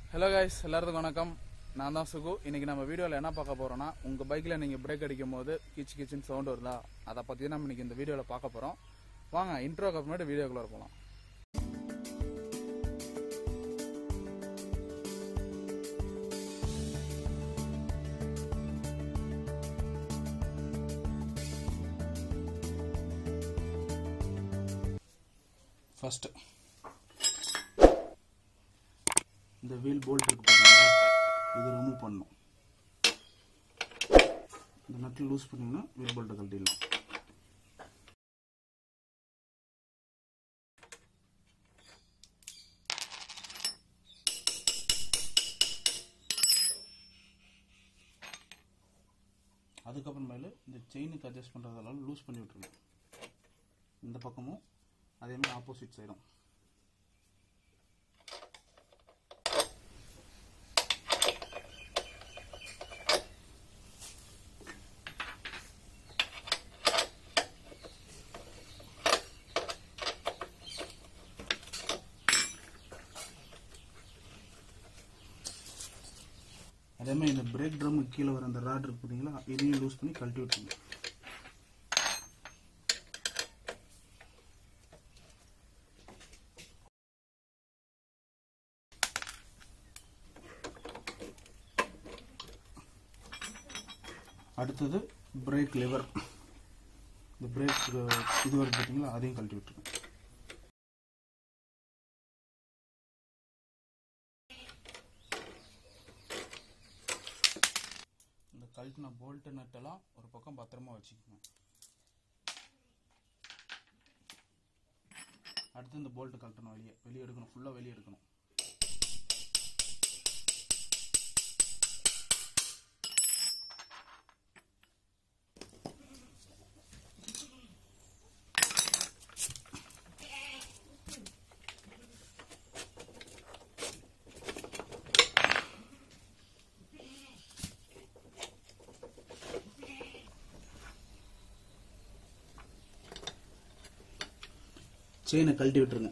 hello guys எல்லாருக்கும் வணக்கம் நான் தான் சுகு இன்னைக்கு நம்ம வீடியோவில் என்ன பார்க்க போறோம்னா உங்க பைக்கில் நீங்கள் பிரேக் அடிக்கும் போது கிச் கிச்சின்னு சவுண்ட் வருதா அதை பற்றி நம்ம இன்னைக்கு இந்த வீடியோவில் பார்க்க போகிறோம் வாங்க இன்ட்ரோக்கு அப்புறமேட்டு வீடியோக்குள்ளே போகலாம் ஃபஸ்ட்டு இந்த வீல் போல்ட் இருக்கு பார்த்தீங்களா இது ரிமூவ் பண்ணணும் இந்த நட்டு லூஸ் பண்ணிங்கன்னா வீல் போல்ட்டை கழட்டிடலாம் அதுக்கப்புறமேலு இந்த செயினுக்கு அட்ஜஸ்ட் பண்ணுறதெல்லாம் லூஸ் பண்ணி விட்டுருங்க இந்த பக்கமும் அதேமாதிரி ஆப்போசிட் சைடும் அதேமாதிரி இந்த பிரேக் ட்ரம்முக்கு கீழே வர அந்த ராட் இருக்கு பார்த்தீங்களா இதையும் லூஸ் பண்ணி கழட்டி விட்டுருங்க அடுத்தது பிரேக் லிவர் இந்த பிரேக் இது வரைக்கும் பார்த்தீங்களா அதையும் கழட்டி விட்டுருங்க இந்த கழட்டின போல்ட்டு நட்டெல்லாம் ஒரு பக்கம் பத்திரமா வச்சுக்கோங்க அடுத்து இந்த போல்ட்டு கழட்டணும் வெளியே வெளியே எடுக்கணும் ஃபுல்லாக வெளியே எடுக்கணும் செயினை கழட்டி விட்டுருங்க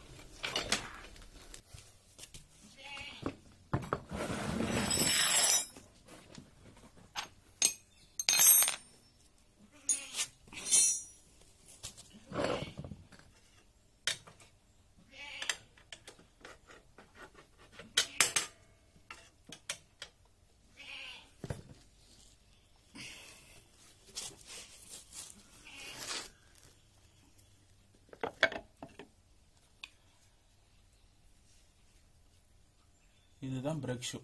இதுதான் பிரேக் ஷூ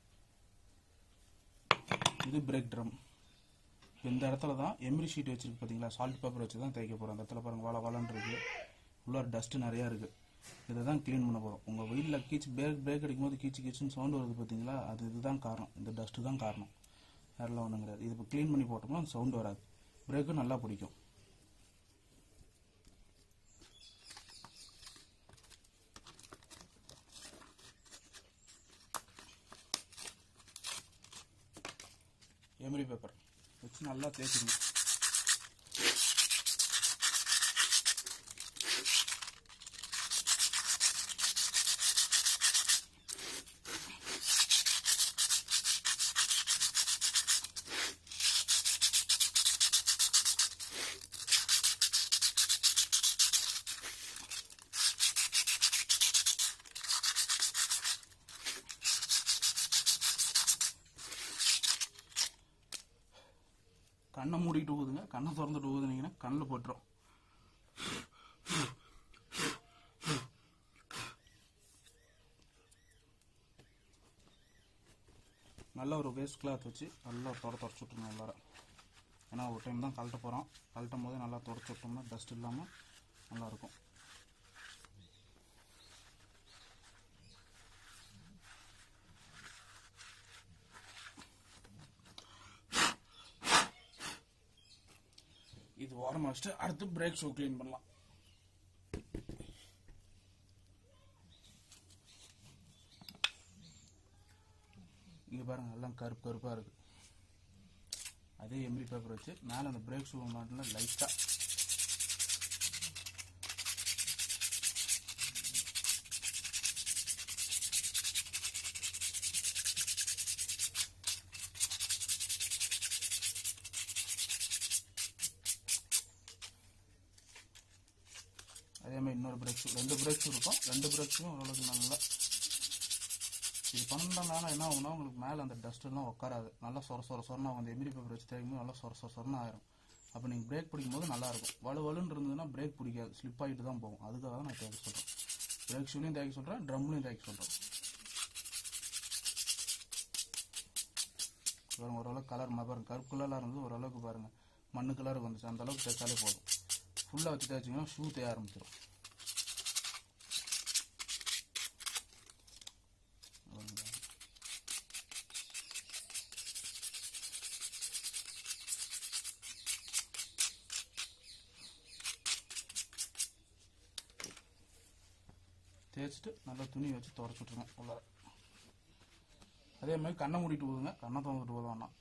இது பிரேக் ட்ரம் இந்த இடத்துல தான் எம்ரி ஷீட் வச்சிருக்கு பார்த்தீங்களா சால்ட் பேப்பர் வச்சு தான் தேய்க்க போகிறோம் அந்த இடத்துல பாருங்க வாழ வாழன்னு இருக்கு உள்ள டஸ்ட் நிறையா இருக்கு இதை தான் க்ளீன் பண்ண போகிறோம் உங்கள் வீட்டில் கீச்சு பிரேக் பிரேக் அடிக்கும்போது கீச்சு கீச்சுன்னு சவுண்ட் வருது பார்த்தீங்களா அது இதுதான் காரணம் இந்த டஸ்ட்டு தான் காரணம் வேறெல்லாம் ஒன்றும் கிடையாது இது இப்போ க்ளீன் பண்ணி போட்டோம்னா அந்த சவுண்ட் வராது பிரேக்கும் நல்லா பிடிக்கும் எமரி பேப்பர் வச்சு நல்லா தேய்ச்சிக்கணும் கண்ணை மூடிட்டு ஊதுங்க கண்ணை திறந்துட்டு ஊதுனீங்கன்னா கண்ணில் போட்டுரும் நல்ல ஒரு வேஸ்ட் கிளாத் வச்சு நல்லா தொட தொடச்சி விட்டுருங்க எல்லாரும் ஏன்னா ஒரு டைம் தான் கழட்ட போகிறோம் கழட்டும் போது நல்லா தொடச்சி விட்டோம்னா டஸ்ட் இல்லாமல் நல்லாயிருக்கும் இது ஓரமாக வச்சுட்டு அடுத்து பிரேக் ஷூ க்ளீன் பண்ணலாம் இங்கே பாருங்க எல்லாம் கருப்பு கருப்பாக இருக்கு அதே எம்ரி பேப்பர் வச்சு மேலே அந்த பிரேக் ஷூ மாட்டில் லைட்டாக இன்னொரு பிரேக்ஸ் ரெண்டு பிரேக்ஸ் இருக்கும் ரெண்டு பிரேக்ஸும் ஓரளவுக்கு நல்லா இது பண்ணோம்னா என்ன ஆகும்னா உங்களுக்கு மேலே அந்த டஸ்ட் எல்லாம் உட்காராது நல்லா சொர சொர சொரனா அந்த எமிரி பேப்பர் வச்சு தேய்க்கும் போது நல்லா சொர சொர சொரனா ஆயிரும் அப்போ நீங்கள் பிரேக் பிடிக்கும்போது நல்லா இருக்கும் வலு வலுன்னு இருந்ததுன்னா பிரேக் பிடிக்காது ஸ்லிப் ஆகிட்டு தான் போகும் அதுக்காக தான் நான் தேய்க்க சொல்கிறேன் பிரேக் ஷூலையும் தேய்க்க சொல்கிறேன் ட்ரம்லையும் தேய்க்க சொல்கிறேன் பாருங்க ஓரளவுக்கு கலர் பாருங்க கருப்பு கலராக இருந்தது ஓரளவுக்கு பாருங்க மண்ணு கலருக்கு வந்துச்சு அந்த அளவுக்கு தேய்ச்சாலே போதும் ஃபுல்லாக வச்சு தேய்ச்சிங்கன்னா ஷூ தேய ஆரம்பிச்சிடும் தேய்ச்சிட்டு நல்லா துணி வச்சு தொடச்சி விட்ருங்க உள்ள அதே மாதிரி கண்ணை மூடிட்டு போதுங்க கண்ணை திறந்துட்டு போதும் வேணாம்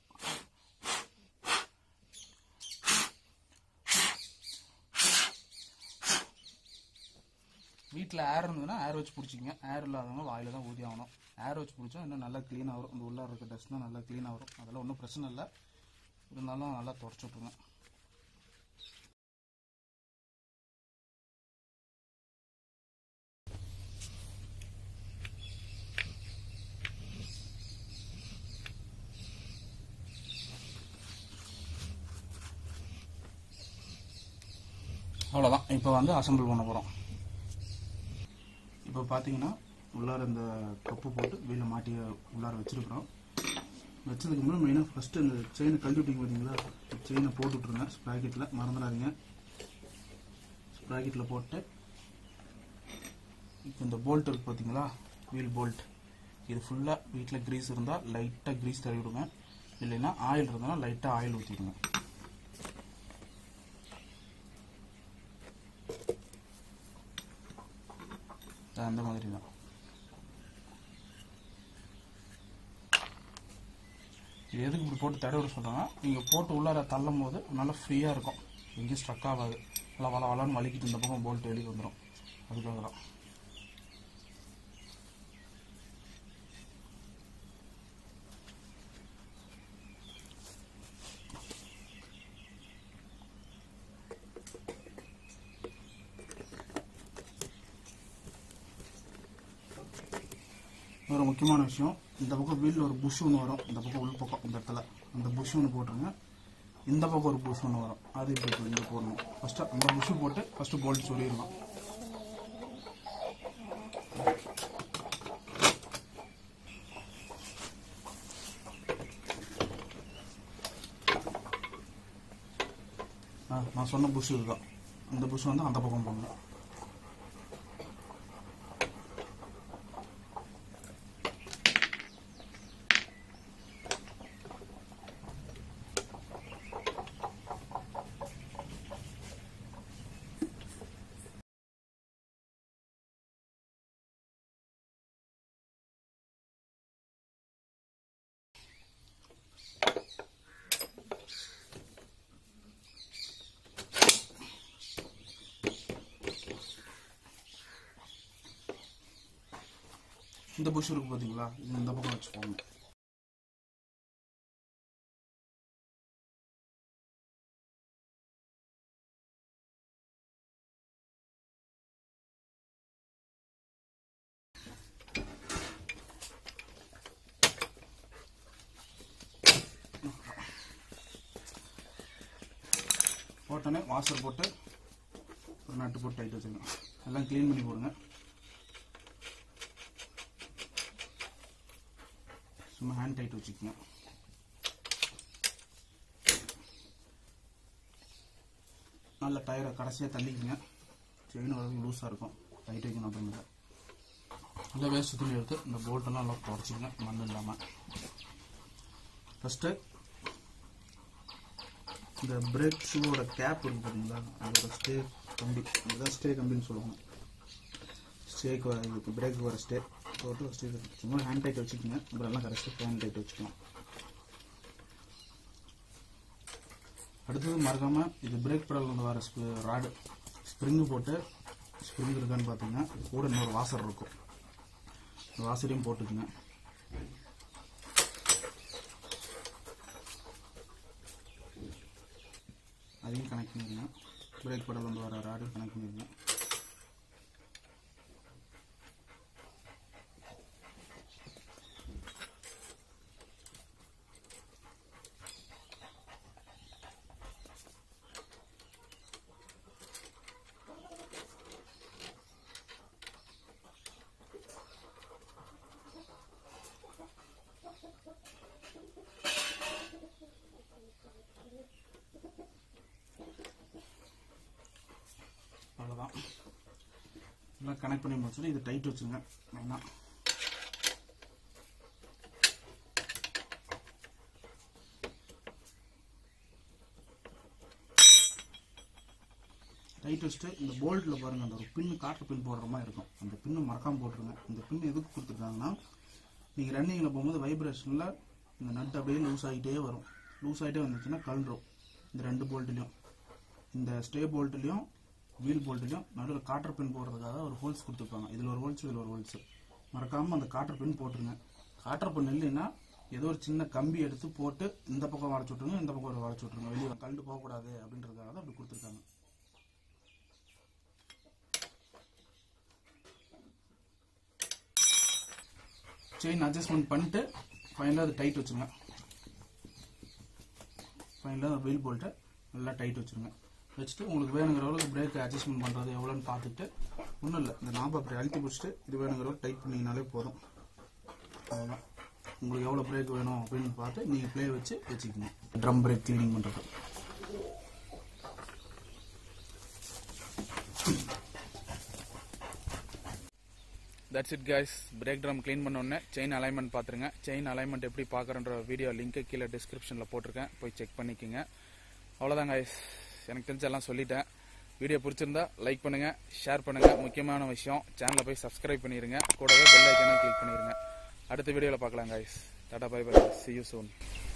வீட்டில் ஏர் இருந்ததுன்னா ஏர் வச்சு பிடிச்சிங்க ஏர் இல்லாதவங்க வாயில தான் ஊதி ஆகணும் ஏர் வச்சு பிடிச்சா இன்னும் நல்லா க்ளீனாக வரும் இந்த உள்ளே இருக்க டஸ்ட்லாம் நல்லா க்ளீனாக வரும் அதெல்லாம் ஒன்றும் பிரச்சனை இல்லை இருந்தாலும் நல்லா தொடச்சி விட்ருங்க அவ்வளோதான் இப்போ வந்து அசம்பிள் பண்ண போகிறோம் இப்போ பார்த்தீங்கன்னா உள்ளார இந்த கப்பு போட்டு வீட்டில் மாட்டி உள்ளார வச்சிருக்கிறோம் வச்சதுக்கு முன்னாடி மெயினாக ஃபஸ்ட்டு இந்த செயினை கழட்டி விட்டீங்க பார்த்தீங்களா செயினை போட்டு விட்ருங்க ஸ்ப்ராக்கெட்டில் மறந்துடாதீங்க ஸ்ப்ராக்கெட்டில் போட்டு இப்போ இந்த போல்ட் இருக்கு பார்த்தீங்களா வீல் போல்ட் இது ஃபுல்லாக வீட்டில் க்ரீஸ் இருந்தால் லைட்டாக க்ரீஸ் தடவி விடுங்க இல்லைன்னா ஆயில் இருந்தாலும் லைட்டாக ஆயில் ஊற்றிடுங்க அந்த மாதிரி தான் இது எதுக்கு இப்படி போட்டு தடவை சொல்கிறாங்கன்னா நீங்கள் போட்டு உள்ளார தள்ளும் போது நல்லா ஃப்ரீயாக இருக்கும் எங்கேயும் ஸ்ட்ரக் ஆகாது நல்லா வள வளன்னு வலிக்கிட்டு இந்த பக்கம் போல்ட் வெளியே வந்துடும் அதுக்காக தான் ஒரு முக்கியமான விஷயம் இந்த பக்கம் வீலில் ஒரு புஷ் ஒன்று வரும் இந்த பக்கம் உள் பக்கம் இந்த இடத்துல அந்த புஷ் ஒன்று போட்டுருங்க இந்த பக்கம் ஒரு புஷ் ஒன்று வரும் அது இப்படி இங்கே போடணும் ஃபஸ்ட்டு அந்த புஷ் போட்டு ஃபஸ்ட்டு போல்ட் சொல்லிடலாம் ஆ நான் சொன்ன புஷ் இதுதான் இந்த புஷ் வந்து அந்த பக்கம் போடணும் இந்த புஷ் இருக்கு பார்த்தீங்களா இது இந்த பக்கம் வச்சுக்கோங்க போட்டோன்னே வாசர் போட்டு ஒரு நட்டு போட்டு டைட் வச்சுருங்க எல்லாம் க்ளீன் பண்ணி போடுங்க சும்மா ஹேண்ட் டைட் வச்சுக்கோங்க நல்ல டயரை கடைசியாக தள்ளிக்கங்க செயின் வரைக்கும் லூஸாக இருக்கும் டைட் வைக்கணும் அப்படிங்கிற நல்லா வேஸ்ட் துணி எடுத்து இந்த போல்ட்டெல்லாம் நல்லா தொடச்சிக்கங்க மண் இல்லாமல் ஃபஸ்ட்டு இந்த பிரேக் ஷூவோட கேப் இருக்கு பார்த்தீங்களா அதோட ஸ்டே கம்பி இதுதான் ஸ்டே கம்பின்னு சொல்லுவாங்க ஸ்டேக்கு வர இதுக்கு பிரேக் வர ஸ்டே போட்டு ஸ்டே சும்மா ஹேண்ட் டைட் வச்சுக்கோங்க அப்புறம் எல்லாம் கரெக்டாக ஹேண்ட் டைட் வச்சுக்கலாம் அடுத்தது மறக்காம இது பிரேக் பெடல் வந்து வர ராடு ஸ்ப்ரிங்கு போட்டு ஸ்ப்ரிங் இருக்கான்னு பார்த்தீங்கன்னா கூட இன்னொரு வாசர் இருக்கும் இந்த வாசரையும் போட்டுக்குங்க அதையும் கனெக்ட் பண்ணிடுங்க பிரேக் பெடல் வந்து வர ராடு கனெக்ட் பண்ணிடுங்க அவ்வளோதான் எல்லாம் கனெக்ட் பண்ணி முடிச்சுட்டு இது டைட் வச்சுருங்க மெயினாக டைட் வச்சுட்டு இந்த போல்ட்டில் பாருங்கள் அந்த ஒரு பின்னு காற்று பின் போடுற மாதிரி இருக்கும் அந்த பின்னு மறக்காமல் போட்டுருங்க இந்த பின் எதுக்கு கொடுத்துருக்காங்கன்னா நீங்கள் ரன்னிங்கில் போகும்போது வைப்ரேஷனில் இந்த நட் அப்படியே லூஸ் ஆகிட்டே வரும் லூஸ் ஆகிட்டே வந்துச்சுன்னா கழன்றும் இந்த ரெண்டு போல்ட்லேயும் இந்த ஸ்டே போல்ட்லேயும் வீல் போல்ட்லேயும் நடுவில் காற்று பின் போடுறதுக்காக ஒரு ஹோல்ஸ் கொடுத்துருப்பாங்க இதில் ஒரு ஹோல்ஸ் இதில் ஒரு ஹோல்ஸ் மறக்காமல் அந்த காற்று பின் போட்டுருங்க காற்று பின் இல்லைன்னா ஏதோ ஒரு சின்ன கம்பி எடுத்து போட்டு இந்த பக்கம் வளைச்சு விட்ருங்க இந்த பக்கம் வளைச்சு விட்ருங்க வெளியே கழண்டு போகக்கூடாது அப்படின்றதுக்காக தான் அப்படி கொடுத்துருக்காங்க செயின் அட்ஜஸ்ட்மெண்ட் பண்ணிட்டு ஃபைனலாக அது டைட் வச்சுருங்க ஃபைனலாக வீல் போல்ட்டை நல்லா டைட் வச்சுருங்க வச்சுட்டு உங்களுக்கு வேணுங்கிற அளவுக்கு பிரேக் அட்ஜஸ்ட்மெண்ட் பண்ணுறது எவ்வளோன்னு பார்த்துட்டு ஒன்றும் இல்லை இந்த நாம்பை அப்படி அழுத்தி பிடிச்சிட்டு இது வேணுங்கிற அளவுக்கு டைட் பண்ணிங்கனாலே போதும் அவ்வளோதான் உங்களுக்கு எவ்வளோ பிரேக் வேணும் அப்படின்னு பார்த்து நீங்கள் ப்ளே வச்சு வச்சுக்கணும் ட்ரம் பிரேக் க்ளீனிங் பண்ணுறது that's it guys brake drum clean பண்ண உடனே செயின் அலைன்மெண்ட் பார்த்துருங்க செயின் அலைன்மெண்ட் எப்படி பார்க்குறன்ற வீடியோ லிங்க்கு கீழே டிஸ்கிரிப்ஷனில் போட்டிருக்கேன் போய் செக் பண்ணிக்கோங்க அவ்வளோதான் கைஸ் எனக்கு தெரிஞ்ச எல்லாம் சொல்லிட்டேன் வீடியோ பிடிச்சிருந்தா லைக் பண்ணுங்க ஷேர் பண்ணுங்க முக்கியமான விஷயம் சேனலை போய் சப்ஸ்கிரைப் பண்ணிடுங்க கூடவே பெல் ஐக்கனும் கிளிக் பண்ணிடுங்க அடுத்த வீடியோவில் பார்க்கலாம் guys tata bye bye see you soon